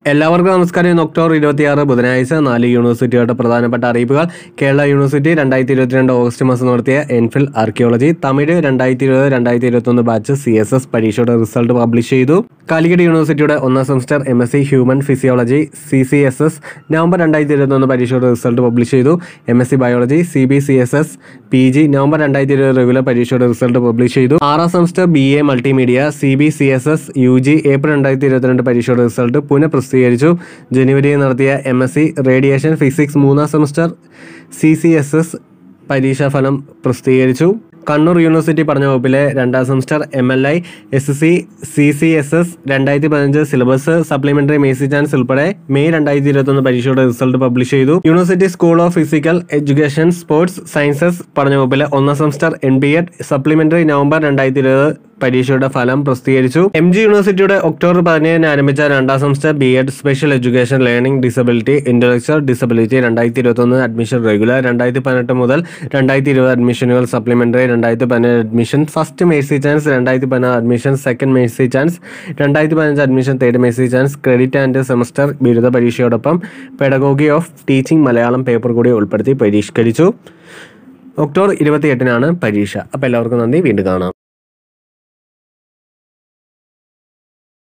എല്ലാവർക്കും നമസ്കാരം ഇന്ന് ഒക്ടോബർ ഇരുപത്തിയാറ് ബുധനാഴ്ച നാല് യൂണിവേഴ്സിറ്റിയുടെ പ്രധാനപ്പെട്ട അറിയിപ്പുകൾ കേരള യൂണിവേഴ്സിറ്റി രണ്ടായിരത്തി ഇരുപത്തിരണ്ട് ഓഗസ്റ്റ് മാസം നടത്തിയ എൻഫിൽ ആർക്കിയോളജി തമിഴ് രണ്ടായിരത്തി ഇരുപത് രണ്ടായിരത്തി ഇരുപത്തൊന്ന് ബാച്ച് സി എസ് എസ് പരീക്ഷയുടെ റിസൾട്ട് പബ്ലിഷ് ചെയ്തു കാലിക്കറ്റ് യൂണിവേഴ്സിറ്റിയുടെ ഒന്നാം semester M S C human physiology C C S S November രണ്ടായിരത്തി ഇരുപത്തൊന്ന് പരീക്ഷയുടെ റിസൾട്ട് പബ്ലിഷ് ചെയ്തു M S C biology C B C S S P G November രണ്ടായിരത്തി ഇരുപത് റെഗുലർ പരീക്ഷയുടെ റിസൾട്ട് പബ്ലിഷ് ചെയ്തു ആറാം semester B A multimedia C B C S S U G April രണ്ടായിരത്തി ഇരുപത്തിരണ്ട് പരീക്ഷയുടെ റിസൾട്ട് പുനഃപ്രസിദ്ധീകരിച്ചു ജനുവരിയിൽ നടത്തിയ M S C radiation physics മൂന്നാം semester C C S S പരീക്ഷാഫലം പ്രസിദ്ധീകരിച്ചു കണ്ണൂർ യൂണിവേഴ്സിറ്റി പഠന വകുപ്പിലെ രണ്ടാം semester M L I S C C C S S രണ്ടായിരത്തി പതിനഞ്ച് സിലബസ് സപ്ലിമെന്ററി മേസി ചാൻസ് ഉൾപ്പെടെ മെയ് രണ്ടായിരത്തി ഇരുപത്തൊന്ന് പരീക്ഷയുടെ റിസൾട്ട് പബ്ലിഷ് ചെയ്തു university school of physical education sports sciences പഠന വകുപ്പിലെ ഒന്നാം semester N B Ed supplementary November രണ്ടായിരത്തി ഇരുപത് പരീക്ഷയുടെ ഫലം പ്രസിദ്ധീകരിച്ചു എം ജി യൂണിവേഴ്സിറ്റിയുടെ ഒക്ടോബർ പതിനേഴിന് ആരംഭിച്ച രണ്ടാം semester B Ed special education learning disability intellectual disability രണ്ടായിരത്തി ഇരുപത്തൊന്ന് അഡ്മിഷൻ റെഗുലർ രണ്ടായിരത്തി പതിനെട്ട് മുതൽ രണ്ടായിരത്തി ഇരുപത് അഡ്മിഷനുകൾ സപ്ലിമെന്ററി രണ്ടായിരത്തി പതിനേഴ് അഡ്മിഷൻ ഫസ്റ്റ് മേഴ്സി ചാൻസ് രണ്ടായിരത്തി പതിനാറ് അഡ്മിഷൻ സെക്കൻഡ് മേഴ്സി ചാൻസ് രണ്ടായിരത്തി പതിനഞ്ച് admission third mercy chance credit and semester ബിരുദ പരീക്ഷയോടൊപ്പം pedagogy of teaching Malayalam paper കൂടി ഉൾപ്പെടുത്തി പരിഷ്കരിച്ചു ഒക്ടോബർ ഇരുപത്തി എട്ടിനാണ് പരീക്ഷ അപ്പോൾ എല്ലാവർക്കും നന്ദി വീണ്ടും കാണാം